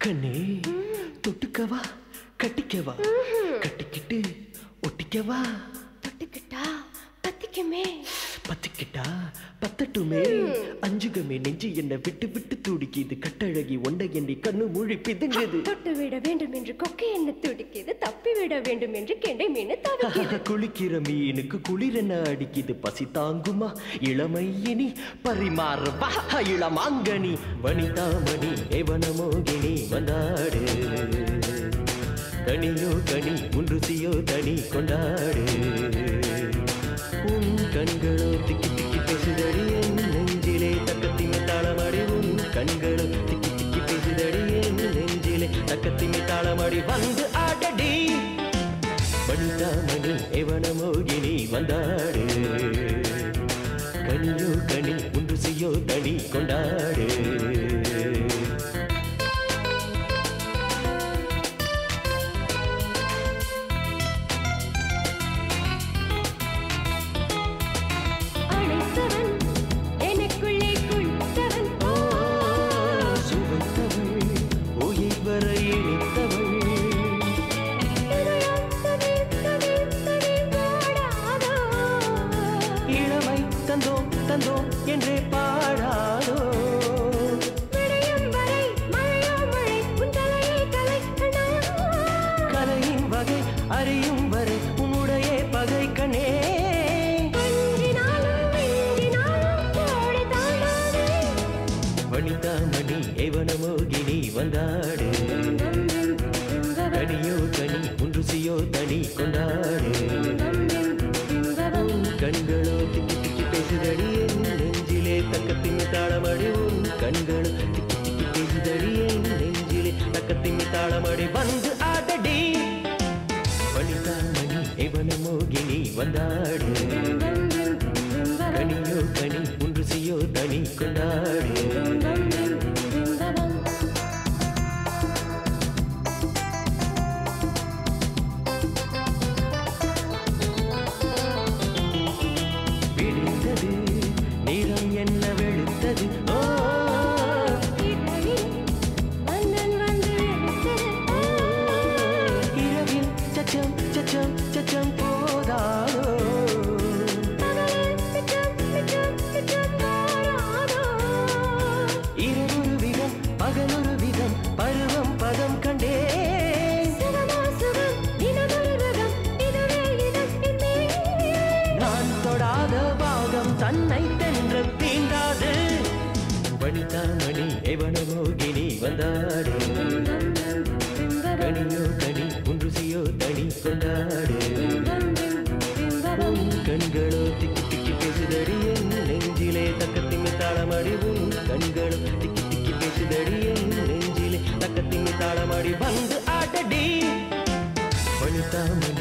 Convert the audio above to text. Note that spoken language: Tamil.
கண்ணே தொட்டுக்கவா கட்டிக்கவா கட்டிக்கிட்டு ஒட்டிக்கவா தொட்டுக்கிட்டா பத்திக்குமே பத்திக்கிட்டா பத்தட்டுமே அஞ்சுகமே நெஞ்சு என்ன விட்டு விட்டு துடிக்குது கட்டழகி ஒண்டை என்னை கண்ணு மூழி பிதுங்குது தொட்டு விட வேண்டும் என்று கொக்கை என்ன துடிக்குது தப்பி விட வேண்டும் என்று கெண்டை மீன் தவிக்குது குளிக்கிற மீனுக்கு குளிரென அடிக்குது பசி தாங்குமா இளமை இனி பரிமாறவா இளமாங்கனி வனிதாமணி எவனமோகினி வந்தாடு கனியோ கனி உன் ருசியோ தனி கொண்டாடு உன் கண்களோ திக்கி திக்கி பேசுதடி என் நெஞ்சிலே தக்கத்திமே தாளமாடி உன் கண்களோ திக்கி திக்கி பேசுதடி என் நெஞ்சிலே தக்கத்திமே தாளமாடி வந்து ஆடடி வனிதாமணி எவனமோகினி வந்தாடு கனியோ கனி உன் ருசியோ தனி கொண்டாடு அழைத்தவன் எனக்குள்ளே குளித்தவன் ஓ, சுவைத்தவள் உயிர் வர இனித்தவள் இதயம் தனி தனி தனி பாடாதோ இளமை தந்தோம் தந்தோம் என்றே பாடாதோ விடையும் வரை மழையோ மழை உன் தலையை கலைக்கணா கலையின் வகை அறியும் வரை உன்னுடைய பகை கண்ணே கொஞ்சினாலும் மிஞ்சினாலும் கோடை தாண்டாதே வனிதாமணி எவனமோகினி வந்தாடு கனியோ கனி உன் ருசியோ தனி கொண்டாடு உன் கண்களோ திக்கி திக்கி பேசுதடி என் நெஞ்சிலே தக்கத்தின் தாளமடி உன் கண்களோ திக்கி திக்கி பேசுதடி என் நெஞ்சிலே தக்கத்தின் தாளமடி வந்து ஆடடி வனிதாமணி எவனமோகினி வந்தாடு கனியோ கனி உன் ருசியோ தனி கொண்டாடு விடிந்தது நிறம் என்ன வெளுத்தது ஓ மன்னன் வந்து எடுத்தது இரவில் சச்சம் சச்சம் சச்சம் போதாதோ பகலில் மிச்சம் மிச்சம் மிச்சம் மாறாதோ இரவொரு விதம் பகலொரு விதம் பருவம் பதம் கண்டே சுகமா சுகம் தினமொரு ரகம் இதுவே இதம் என்னே நான் தொடாத பாகம் தன்னை தென்ற தீண்டாது வனிதாமணி எவனமோகினி வந்தாடு கனியோ கனி உன் ருசியோ தனி கொண்டாடு உன் கண்களோ திக்கி திக்கி பேசுதடி என் நெஞ்சிலே தக்கத்திங்க தாளமடி உன் கண்களோ திக்கி திக்கி பேசுதடி என் நெஞ்சிலே தக்கத்திங்க தாளமடி வந்து ஆடடி வனிதாமணி